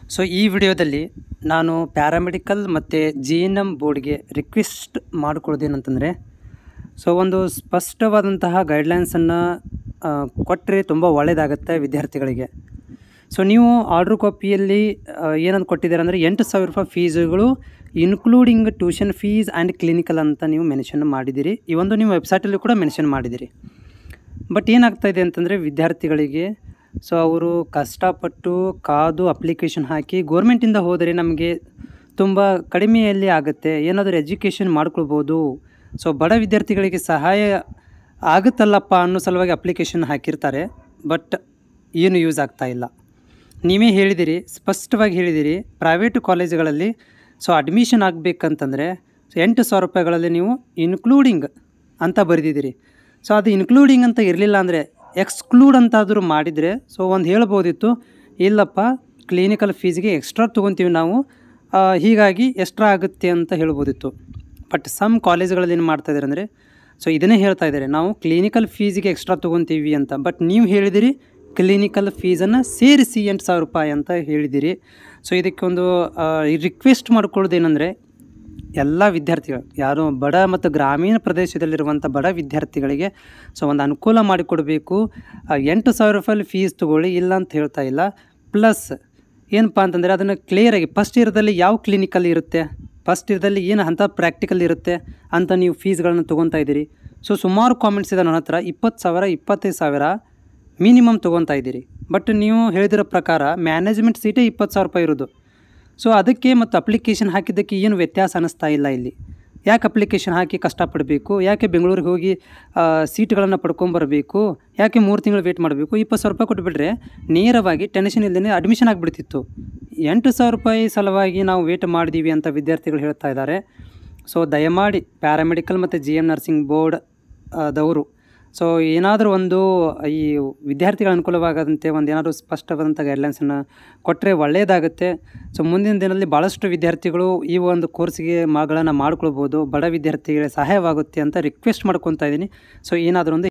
so ಈ ವಿಡಿಯೋದಲ್ಲಿ ನಾನು ಪ್ಯಾರಾಮೆಡಿಕಲ್ ಮತ್ತು ಜಿ ಎನ್ ಎಮ್ ಬೋರ್ಡ್ಗೆ ರಿಕ್ವೆಸ್ಟ್ ಮಾಡಿಕೊಳ್ಳೋದೇನಂತಂದರೆ ಸೊ ಒಂದು ಸ್ಪಷ್ಟವಾದಂತಹ ಗೈಡ್ಲೈನ್ಸನ್ನು ಕೊಟ್ಟರೆ ತುಂಬ ಒಳ್ಳೆಯದಾಗುತ್ತೆ ವಿದ್ಯಾರ್ಥಿಗಳಿಗೆ ಸೊ ನೀವು ಆರ್ಡ್ರ್ ಕಾಪಿಯಲ್ಲಿ ಏನಂತ ಕೊಟ್ಟಿದ್ದಾರೆ ಅಂದರೆ ಎಂಟು ಸಾವಿರ ರೂಪಾಯಿ ಫೀಸುಗಳು including tuition fees and clinical ಅಂತ ನೀವು ಮೆನ್ಷನ್ ಮಾಡಿದ್ದೀರಿ ಈ ಒಂದು ನೀವು ವೆಬ್ಸೈಟಲ್ಲಿ ಕೂಡ ಮೆನ್ಷನ್ ಮಾಡಿದ್ದೀರಿ ಬಟ್ ಏನಾಗ್ತಾ ಇದೆ ಅಂತಂದರೆ ವಿದ್ಯಾರ್ಥಿಗಳಿಗೆ ಸೊ ಅವರು ಕಷ್ಟಪಟ್ಟು ಕಾದು ಅಪ್ಲಿಕೇಶನ್ ಹಾಕಿ ಗೋರ್ಮೆಂಟಿಂದ ಹೋದರೆ ನಮಗೆ ತುಂಬ ಕಡಿಮೆಯಲ್ಲಿ ಆಗುತ್ತೆ ಏನಾದರೂ ಎಜುಕೇಷನ್ ಮಾಡ್ಕೊಳ್ಬೋದು ಸೊ ಬಡ ವಿದ್ಯಾರ್ಥಿಗಳಿಗೆ ಸಹಾಯ ಆಗುತ್ತಲ್ಲಪ್ಪ ಅನ್ನೋ ಸಲುವಾಗಿ ಅಪ್ಲಿಕೇಶನ್ ಹಾಕಿರ್ತಾರೆ ಬಟ್ ಏನು ಯೂಸ್ ಆಗ್ತಾ ಇಲ್ಲ ನೀವೇ ಹೇಳಿದಿರಿ ಸ್ಪಷ್ಟವಾಗಿ ಹೇಳಿದಿರಿ ಪ್ರೈವೇಟ್ ಕಾಲೇಜುಗಳಲ್ಲಿ ಸೊ ಅಡ್ಮಿಷನ್ ಆಗಬೇಕಂತಂದರೆ ಸೊ ಎಂಟು ಸಾವಿರ ರೂಪಾಯಿಗಳಲ್ಲಿ ನೀವು ಇನ್ಕ್ಲೂಡಿಂಗ್ ಅಂತ ಬರೆದಿದ್ದೀರಿ ಸೊ ಅದು ಇನ್ಕ್ಲೂಡಿಂಗ್ ಅಂತ ಇರಲಿಲ್ಲ ಅಂದರೆ ಎಕ್ಸ್ಕ್ಲೂಡ್ ಅಂತಾದರೂ ಮಾಡಿದರೆ ಸೊ ಒಂದು ಹೇಳ್ಬೋದಿತ್ತು ಇಲ್ಲಪ್ಪ ಕ್ಲಿನಿಕಲ್ ಫೀಸ್ಗೆ ಎಕ್ಸ್ಟ್ರಾ ತೊಗೊತೀವಿ ನಾವು ಆ, ಹೀಗಾಗಿ ಎಕ್ಸ್ಟ್ರಾ ಆಗುತ್ತೆ ಅಂತ ಹೇಳ್ಬೋದಿತ್ತು ಬಟ್ ಸಮ್ ಕಾಲೇಜ್ಗಳಲ್ಲಿ ಏನು ಮಾಡ್ತಾ ಇದ್ದಾರೆ ಅಂದರೆ ಸೊ ಇದನ್ನೇ ಹೇಳ್ತಾ ಇದ್ದಾರೆ ನಾವು ಕ್ಲಿನಿಕಲ್ ಫೀಸಿಗೆ ಎಕ್ಸ್ಟ್ರಾ ತೊಗೊತೀವಿ ಅಂತ ಬಟ್ ನೀವು ಹೇಳಿದಿರಿ ಕ್ಲಿನಿಕಲ್ ಫೀಸನ್ನು ಸೇರಿಸಿ ಎಂಟು ಸಾವಿರ ರೂಪಾಯಿ ಅಂತ ಹೇಳಿದಿರಿ ಸೊ ಇದಕ್ಕೊಂದು ರಿಕ್ವೆಸ್ಟ್ ಮಾಡ್ಕೊಳ್ಳೋದೇನೆಂದರೆ ಎಲ್ಲ ವಿದ್ಯಾರ್ಥಿಗಳು ಯಾರು ಬಡ ಮತ್ತು ಗ್ರಾಮೀಣ ಪ್ರದೇಶದಲ್ಲಿರುವಂಥ ಬಡ ವಿದ್ಯಾರ್ಥಿಗಳಿಗೆ ಸೊ ಒಂದು ಅನುಕೂಲ ಮಾಡಿಕೊಡಬೇಕು ಆ, ಎಂಟು ಸಾವಿರ ರೂಪಾಯಿ ಫೀಸ್ ತೊಗೊಳ್ಳಿ ಇಲ್ಲ ಅಂತ ಹೇಳ್ತಾ ಇಲ್ಲ ಪ್ಲಸ್ ಏನಪ್ಪ ಅಂತಂದರೆ ಅದನ್ನು ಕ್ಲಿಯರಾಗಿ ಫಸ್ಟ್ ಇಯರ್ದಲ್ಲಿ ಯಾವ ಕ್ಲಿನಿಕಲ್ ಇರುತ್ತೆ ಫಸ್ಟ್ ಇಯರ್ದಲ್ಲಿ ಏನು ಅಂಥ ಪ್ರಾಕ್ಟಿಕಲ್ ಇರುತ್ತೆ ಅಂತ ನೀವು ಫೀಸ್ಗಳನ್ನು ತೊಗೊತಾ ಇದ್ದೀರಿ ಸೊ ಸುಮಾರು ಕಾಮೆಂಟ್ಸ್ ಇದೆ ನನ್ನ ಹತ್ರ ಇಪ್ಪತ್ತು ಸಾವಿರ ಇಪ್ಪತ್ತೈದು ಸಾವಿರ ಮಿನಿಮಮ್ ತೊಗೊತಾ ಇದ್ದೀರಿ ಬಟ್ ನೀವು ಹೇಳಿದಿರೋ ಪ್ರಕಾರ ಮ್ಯಾನೇಜ್ಮೆಂಟ್ ಸೀಟೇ ಇಪ್ಪತ್ತು ಸಾವಿರ ರೂಪಾಯಿ ಇರೋದು ಸೊ ಅದಕ್ಕೆ ಮತ್ತು ಅಪ್ಲಿಕೇಶನ್ ಹಾಕಿದ್ದಕ್ಕೆ ಏನು ವ್ಯತ್ಯಾಸ ಅನ್ನಿಸ್ತಾ ಇಲ್ಲ ಇಲ್ಲಿ ಯಾಕೆ ಅಪ್ಲಿಕೇಶನ್ ಹಾಕಿ ಕಷ್ಟಪಡಬೇಕು ಯಾಕೆ ಬೆಂಗಳೂರಿಗೆ ಹೋಗಿ ಸೀಟ್ಗಳನ್ನು ಪಡ್ಕೊಂಬರಬೇಕು ಯಾಕೆ ಮೂರು ತಿಂಗಳು ವೇಟ್ ಮಾಡಬೇಕು ಇಪ್ಪತ್ತು ಸಾವಿರ ರೂಪಾಯಿ ಕೊಟ್ಟುಬಿಟ್ರೆ ನೇರವಾಗಿ ಟೆನ್ಷನ್ ಇಲ್ಲದೇ ಅಡ್ಮಿಷನ್ ಆಗಿಬಿಡ್ತಿತ್ತು ಎಂಟು ಸಾವಿರ ರೂಪಾಯಿ ಸಲುವಾಗಿ ನಾವು ವೇಟ್ ಮಾಡಿದ್ದೀವಿ ಅಂತ ವಿದ್ಯಾರ್ಥಿಗಳು ಹೇಳ್ತಾ ಇದ್ದಾರೆ ಸೊ ದಯಮಾಡಿ ಪ್ಯಾರಾಮೆಡಿಕಲ್ ಮತ್ತು ಜಿ ಎಮ್ ನರ್ಸಿಂಗ್ ಬೋರ್ಡ್ ದವರು ಸೊ ಏನಾದರೂ ಒಂದು ಈ ವಿದ್ಯಾರ್ಥಿಗಳ ಅನುಕೂಲವಾಗದಂತೆ ಒಂದು ಏನಾದರೂ ಸ್ಪಷ್ಟವಾದಂಥ ಗೈಡ್ಲೈನ್ಸನ್ನು ಕೊಟ್ಟರೆ ಒಳ್ಳೆಯದಾಗುತ್ತೆ ಸೊ ಮುಂದಿನ ದಿನದಲ್ಲಿ ಭಾಳಷ್ಟು ವಿದ್ಯಾರ್ಥಿಗಳು ಈ ಒಂದು ಕೋರ್ಸ್ಗೆ ಮಗಳನ್ನು ಮಾಡ್ಕೊಳ್ಬೋದು ಬಡ ವಿದ್ಯಾರ್ಥಿಗಳಿಗೆ ಸಹಾಯವಾಗುತ್ತೆ ಅಂತ ರಿಕ್ವೆಸ್ಟ್ ಮಾಡ್ಕೊತಾ ಇದ್ದೀನಿ ಸೊ ಏನಾದರೂ ಒಂದು